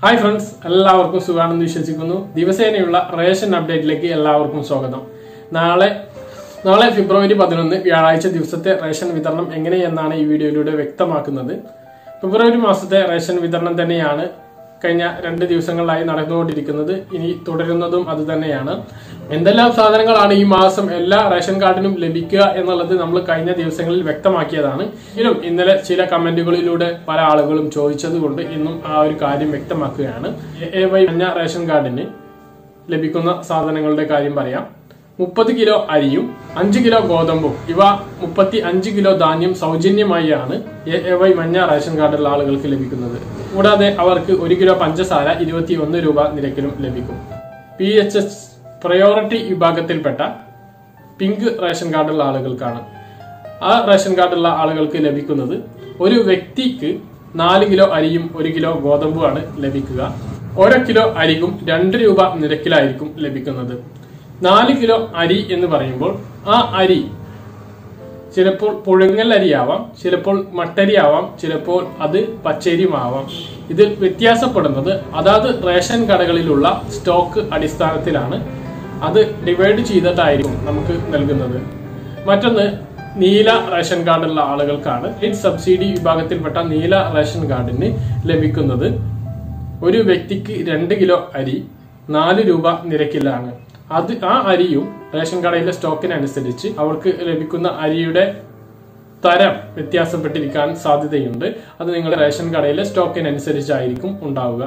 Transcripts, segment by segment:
hi friends എല്ലാവർക്കും സുഖാണെന്ന് വിശ്വസിക്കുന്നു ദിവസേനയുള്ള ration അപ്ഡേറ്റിലേക്ക് എല്ലാവർക്കും സ്വാഗതം നാളെ നാളെ ഫെബ്രുവരി പതിനൊന്ന് വ്യാഴാഴ്ച ദിവസത്തെ റേഷൻ വിതരണം എങ്ങനെയെന്നാണ് ഈ വീഡിയോയിലൂടെ വ്യക്തമാക്കുന്നത് ഫെബ്രുവരി മാസത്തെ റേഷൻ വിതരണം തന്നെയാണ് കഴിഞ്ഞ രണ്ട് ദിവസങ്ങളിലായി നടന്നുകൊണ്ടിരിക്കുന്നത് ഇനി തുടരുന്നതും അത് തന്നെയാണ് എന്തെല്ലാം സാധനങ്ങളാണ് ഈ മാസം എല്ലാ റേഷൻ കാർഡിനും ലഭിക്കുക എന്നുള്ളത് നമ്മൾ കഴിഞ്ഞ ദിവസങ്ങളിൽ വ്യക്തമാക്കിയതാണ് എങ്കിലും ഇന്നലെ ചില കമന്റുകളിലൂടെ പല ആളുകളും ചോദിച്ചത് കൊണ്ട് ഇന്നും ആ ഒരു കാര്യം വ്യക്തമാക്കുകയാണ് എ എ വൈ മഞ്ഞ റേഷൻ കാർഡിന് ലഭിക്കുന്ന സാധനങ്ങളുടെ കാര്യം പറയാം മുപ്പത് കിലോ അരിയും അഞ്ച് കിലോ ഗോതമ്പും ഇവ മുപ്പത്തി അഞ്ച് കിലോ ധാന്യം സൗജന്യമായാണ് എ എ വൈ മഞ്ഞ റേഷൻ കാർഡുള്ള ആളുകൾക്ക് ലഭിക്കുന്നത് കൂടാതെ അവർക്ക് ഒരു കിലോ പഞ്ചസാര ഇരുപത്തി ഒന്ന് രൂപ നിരക്കിലും ലഭിക്കും പി എച്ച് എസ് പ്രയോറിറ്റി വിഭാഗത്തിൽപ്പെട്ട പിങ്ക് റേഷൻ കാർഡുള്ള ആളുകൾക്കാണ് ആ റേഷൻ കാർഡുള്ള ആളുകൾക്ക് ലഭിക്കുന്നത് ഒരു വ്യക്തിക്ക് നാല് കിലോ അരിയും ഒരു കിലോ ഗോതമ്പുമാണ് ലഭിക്കുക ഓരോ കിലോ അരിക്കും രണ്ട് രൂപ നിരക്കിലായിരിക്കും ലഭിക്കുന്നത് നാല് കിലോ അരി എന്ന് പറയുമ്പോൾ ആ അരി ചിലപ്പോൾ പുഴുങ്ങൽ അരിയാവാം ചിലപ്പോൾ മട്ടരി ആവാം ചിലപ്പോൾ അത് പച്ചരിയുമാവാം ഇതിൽ വ്യത്യാസപ്പെടുന്നത് അതാത് റേഷൻ കടകളിലുള്ള സ്റ്റോക്ക് അടിസ്ഥാനത്തിലാണ് അത് ഡിവൈഡ് ചെയ്തിട്ടായിരിക്കും നമുക്ക് നൽകുന്നത് മറ്റൊന്ന് നീല റേഷൻ കാർഡുള്ള ആളുകൾക്കാണ് സ്റ്റേറ്റ് സബ്സിഡി വിഭാഗത്തിൽപ്പെട്ട നീല റേഷൻ കാർഡിന് ലഭിക്കുന്നത് ഒരു വ്യക്തിക്ക് രണ്ട് കിലോ അരി നാല് രൂപ നിരക്കിലാണ് അത് ആ അരിയും റേഷൻ കടയിലെ സ്റ്റോക്കിനനുസരിച്ച് അവർക്ക് ലഭിക്കുന്ന അരിയുടെ തരം വ്യത്യാസപ്പെട്ടിരിക്കാൻ സാധ്യതയുണ്ട് അത് നിങ്ങളുടെ റേഷൻ കടയിലെ സ്റ്റോക്കിനനുസരിച്ചായിരിക്കും ഉണ്ടാവുക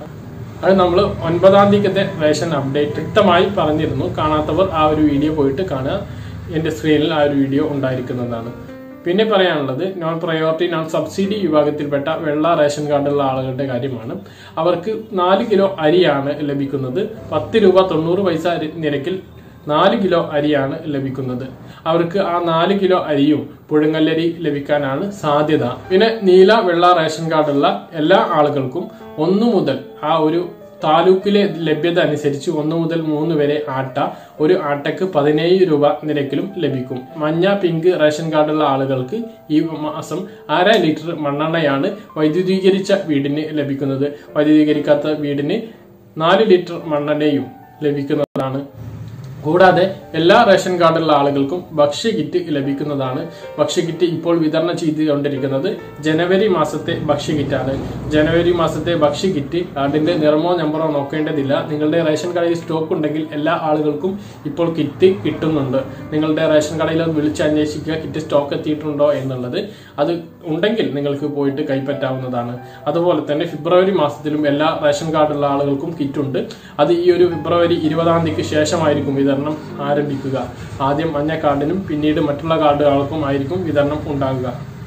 അത് നമ്മൾ ഒൻപതാം തീയതിക്കത്തെ റേഷൻ അപ്ഡേറ്റ് വ്യക്തമായി പറഞ്ഞിരുന്നു കാണാത്തവർ ആ ഒരു വീഡിയോ പോയിട്ട് കാണുക എന്റെ സ്ക്രീനിൽ ആ ഒരു വീഡിയോ ഉണ്ടായിരിക്കുന്നതാണ് പിന്നെ പറയാനുള്ളത് നോൺ പ്രയോറിറ്റി നോൺ സബ്സിഡി വിഭാഗത്തിൽപ്പെട്ട വെള്ള റേഷൻ കാർഡുള്ള ആളുകളുടെ കാര്യമാണ് അവർക്ക് നാല് കിലോ അരിയാണ് ലഭിക്കുന്നത് പത്ത് രൂപ തൊണ്ണൂറ് പൈസ അരി- നിരക്കിൽ നാല് കിലോ അരിയാണ് ലഭിക്കുന്നത് അവർക്ക് ആ നാല് കിലോ അരിയും പുഴുങ്ങല്ലരി ലഭിക്കാനാണ് സാധ്യത പിന്നെ നീല വെള്ള റേഷൻ കാർഡുള്ള എല്ലാ ആളുകൾക്കും ഒന്നു മുതൽ ആ ഒരു താലൂക്കിലെ ലഭ്യത അനുസരിച്ച് ഒന്ന് മുതൽ മൂന്ന് വരെ ആട്ട ഒരു ആട്ടയ്ക്ക് പതിനേഴ് രൂപ നിരക്കിലും ലഭിക്കും മഞ്ഞ പിങ്ക് റേഷൻ കാർഡുള്ള ആളുകൾക്ക് ഈ മാസം അര ലിറ്റർ മണ്ണെണ്ണയാണ് വൈദ്യുതീകരിച്ച വീടിന് ലഭിക്കുന്നത് വൈദ്യുതീകരിക്കാത്ത വീടിന് നാല് ലിറ്റർ മണ്ണെണ്ണയും ലഭിക്കുന്നതാണ് കൂടാതെ എല്ലാ റേഷൻ കാർഡുള്ള ആളുകൾക്കും ഭക്ഷ്യ കിറ്റ് ലഭിക്കുന്നതാണ് ഭക്ഷ്യ കിറ്റ് ഇപ്പോൾ വിതരണം ചെയ്തുകൊണ്ടിരിക്കുന്നത് ജനുവരി മാസത്തെ ഭക്ഷ്യ കിറ്റാണ് ജനുവരി മാസത്തെ ഭക്ഷ്യ കിറ്റ് അതിന്റെ നിറമോ നമ്പറോ നോക്കേണ്ടതില്ല നിങ്ങളുടെ റേഷൻ കടയിൽ സ്റ്റോക്ക് ഉണ്ടെങ്കിൽ എല്ലാ ആളുകൾക്കും ഇപ്പോൾ കിറ്റ് കിട്ടുന്നുണ്ട് നിങ്ങളുടെ റേഷൻ കടയിൽ ഒന്ന് വിളിച്ച് അന്വേഷിക്കുക കിറ്റ് സ്റ്റോക്ക് എത്തിയിട്ടുണ്ടോ എന്നുള്ളത് അത് ഉണ്ടെങ്കിൽ നിങ്ങൾക്ക് പോയിട്ട് കൈപ്പറ്റാവുന്നതാണ് അതുപോലെ തന്നെ ഫെബ്രുവരി മാസത്തിലും എല്ലാ റേഷൻ കാർഡുള്ള ആളുകൾക്കും കിറ്റ് ഉണ്ട് അത് ഈ ഒരു ഫെബ്രുവരി ഇരുപതാം തീയതിക്ക് ശേഷമായിരിക്കും വിതരണം ആരംഭിക്കുക ആദ്യം മഞ്ഞ കാർഡിനും പിന്നീട് മറ്റുള്ള കാർഡുകൾക്കും ആയിരിക്കും വിതരണം ഉണ്ടാകുക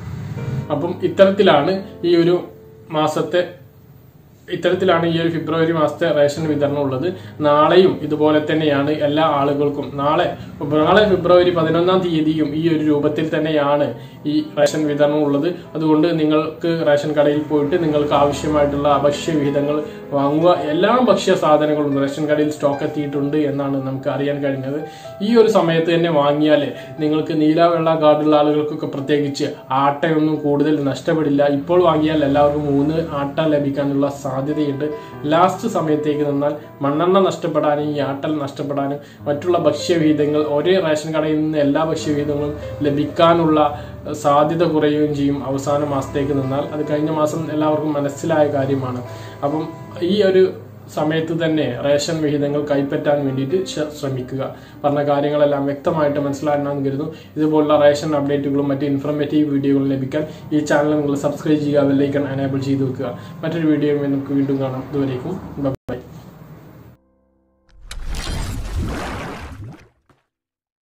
അപ്പം ഇത്തരത്തിലാണ് ഈ ഒരു മാസത്തെ ഇത്തരത്തിലാണ് ഈ ഒരു ഫെബ്രുവരി മാസത്തെ റേഷൻ വിതരണം ഉള്ളത് നാളെയും ഇതുപോലെ തന്നെയാണ് എല്ലാ ആളുകൾക്കും നാളെ നാളെ ഫെബ്രുവരി പതിനൊന്നാം തീയതിയും ഈ ഒരു രൂപത്തിൽ തന്നെയാണ് ഈ റേഷൻ വിതരണം ഉള്ളത് അതുകൊണ്ട് നിങ്ങൾക്ക് റേഷൻ കടയിൽ പോയിട്ട് നിങ്ങൾക്ക് ആവശ്യമായിട്ടുള്ള അഭക്ഷ്യ വിഹിതങ്ങൾ വാങ്ങുക എല്ലാ ഭക്ഷ്യ സാധനങ്ങളും റേഷൻ കടയിൽ സ്റ്റോക്ക് എത്തിയിട്ടുണ്ട് എന്നാണ് നമുക്ക് അറിയാൻ കഴിഞ്ഞത് ഈ ഒരു സമയത്ത് തന്നെ വാങ്ങിയാൽ നിങ്ങൾക്ക് നീല വെള്ള കാർഡുള്ള ആളുകൾക്കൊക്കെ പ്രത്യേകിച്ച് ആട്ടയൊന്നും കൂടുതൽ നഷ്ടപ്പെടില്ല ഇപ്പോൾ വാങ്ങിയാൽ എല്ലാവർക്കും മൂന്ന് ആട്ട ലഭിക്കാനുള്ള സാധ്യതയുണ്ട് ലാസ്റ്റ് സമയത്തേക്ക് നിന്നാൽ മണ്ണെണ്ണ നഷ്ടപ്പെടാനും ഈ ആട്ടൽ നഷ്ടപ്പെടാനും മറ്റുള്ള ഭക്ഷ്യവിഹിതങ്ങൾ ഒരേ റേഷൻ കടയിൽ നിന്ന് എല്ലാ ഭക്ഷ്യവിഹിതങ്ങളും ലഭിക്കാനുള്ള സാധ്യത കുറയുകയും ചെയ്യും അവസാന മാസത്തേക്ക് നിന്നാൽ അത് കഴിഞ്ഞ മാസം എല്ലാവർക്കും മനസ്സിലായ കാര്യമാണ് അപ്പം ഈ ഒരു സമയത്ത് തന്നെ റേഷൻ വിഹിതങ്ങൾ കൈപ്പറ്റാൻ വേണ്ടിയിട്ട് ശ- ശ്രമിക്കുക പറഞ്ഞ കാര്യങ്ങളെല്ലാം വ്യക്തമായിട്ട് മനസ്സിലാക്കണമെന്ന് കരുതുന്നു ഇതുപോലുള്ള റേഷൻ അപ്ഡേറ്റുകളും മറ്റ് ഇൻഫർമേറ്റീവ് വീഡിയോകളും ലഭിക്കാൻ ഈ ചാനൽ നിങ്ങൾ സബ്സ്ക്രൈബ് ചെയ്യുക ബെല്ലൈക്കൺ എനേബിൾ ചെയ്ത് വെക്കുക മറ്റൊരു വീഡിയോ നമുക്ക് വീണ്ടും കാണാം ഇതുവരേക്കും ബൈ